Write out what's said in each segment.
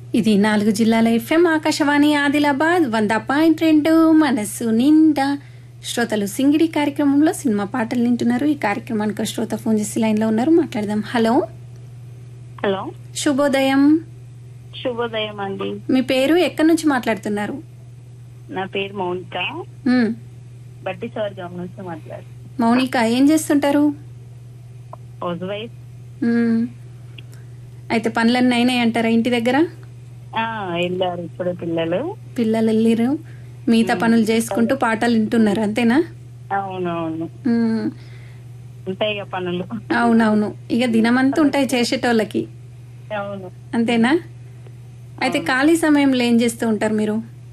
ఇది నాలుగు జిల్లాల ఎఫ్ఎం ఆకాశవాణి ఆదిలాబాద్ వంద పాయింట్ రెండు మనస్సు నిండా శ్రోతలు సింగిడి కార్యక్రమంలో సినిమా పాటలు వింటున్నారు ఈ కార్యక్రమానికి ఒక శ్రోత ఫోన్ చేసి లైన్లో ఉన్నారు మాట్లాడదాం హలో హలో శుభోదయం శుభోదయం అండి మీ పేరు ఎక్కడి నుంచి మాట్లాడుతున్నారు నా పేరు మౌనిక మ్, బడ్డీ స్వర్గం నుంచి మాట్లాడు మౌనిక ఏం చేస్తుంటారు హౌస్ వైఫ్ మ్, అయితే పనులన్నీ అయినాయి అంటారా ఇంటి దగ్గర ఆ, వెళ్ళారు ఇప్పుడు పిల్లలు పిల్లలు వెళ్ళిరు మిగతా పనులు చేసుకుంటూ పాటలు వింటున్నారు అంతేనా అవునవును మ్, ఉంటాయి ఇక పనులు అవునవును ఇక దినమంతా ఉంటాయి చేసేటోళ్ళకి అవును అంతేనా అయితే ఖాళీ సమయంలో ఏం చేస్తూ ఉంటారు మీరు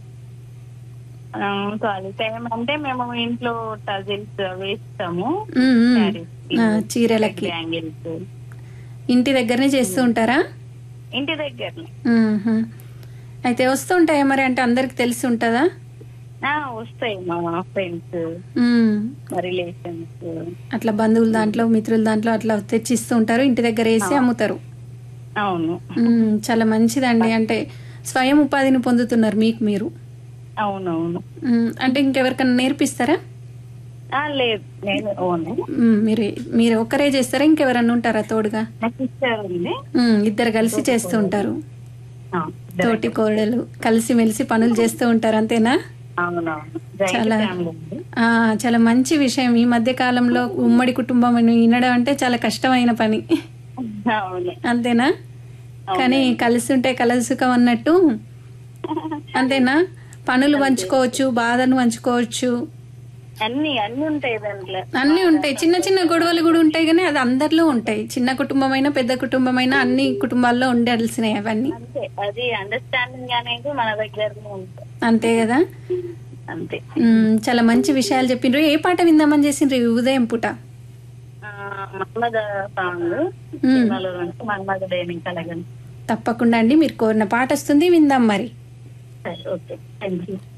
ఆ, ఖాళీ టైం అంటే మేము ఇంట్లో టజిల్స్ వేస్తాము మ్మ్, మ్మ్. Sarees కి, ఆ, చీరలకి బ్యాంగిల్స్ ఇంటి దగ్గరనే చేస్తూ ఉంటారా ఇంటి దగ్గర మ్మ్హ. అయితే వస్తుంటాయా మరి అంటే అందరికి తెలిసి ఉంటుందా వస్తాయి మా ఫ్రెండ్స్ మ్మ్. మా రిలేషన్స్ అట్లా బంధువుల దాంట్లో మిత్రుల దాంట్లో అట్లా తెచ్చిస్తూ ఉంటారు ఇంటి దగ్గర వేసి అమ్ముతారు అవును మ్మ్, చాలా మంచిదండి అంటే స్వయం ఉపాధిని పొందుతున్నారు మీకు మీరు అవునవును మ్మ్, అంటే ఇంకెవరికైనా నేర్పిస్తారా ఆ, లేదు నేను ఓను మ్మ్, మీరు మీరు ఒక్కరే చేస్తారా ఇంకెవరన్నా ఉంటారా తోడుగా నా సిస్టర్ ఉంది మ్మ్, ఇద్దరు కలిసి చేస్తూ ఉంటారు ఆ, తోటి కోడలు కలిసి మెలిసి పనులు చేస్తూ ఉంటారు అంతేనా అవునవును జాయింట్ చాలా ఫ్యామిలీ ఉంది ఆ చాలా మంచి విషయం ఈ మధ్య కాలంలో ఉమ్మడి కుటుంబం అని వినడం అంటే చాలా కష్టమైన పని అవును అంతేనా కానీ కలిసి ఉంటే కలసుకం అన్నట్టు అంతేనా పనులు పంచుకోవచ్చు బాధను పంచుకోవచ్చు అన్ని అన్ని ఉంటాయి దాంట్లో అన్నీ ఉంటాయి చిన్న చిన్న గొడవలు కూడా ఉంటాయి కానీ అది అందరిలో ఉంటాయి చిన్న కుటుంబమైనా పెద్ద కుటుంబమైనా అన్ని కుటుంబాల్లో ఉండాల్సినవి అవన్నీ అంతే అది అండర్స్టాండింగ్ అనేది మన దగ్గరనే ఉంటుంది అంతే కదా అంతే ఉమ్, చాలా మంచి విషయాలు చెప్పిండ్రు ఏ పాట విందామని చేసిండ్రు ఈ ఉదయం పూట ఆ, మన్మథ సాంగ్ సినిమాలో నుంచి మన్మథ డేని కలగని తప్పకుండా అండి మీరు కోరిన పాట వస్తుంది విందాం మరి సరే ఓకే థ్యాంక్ యూ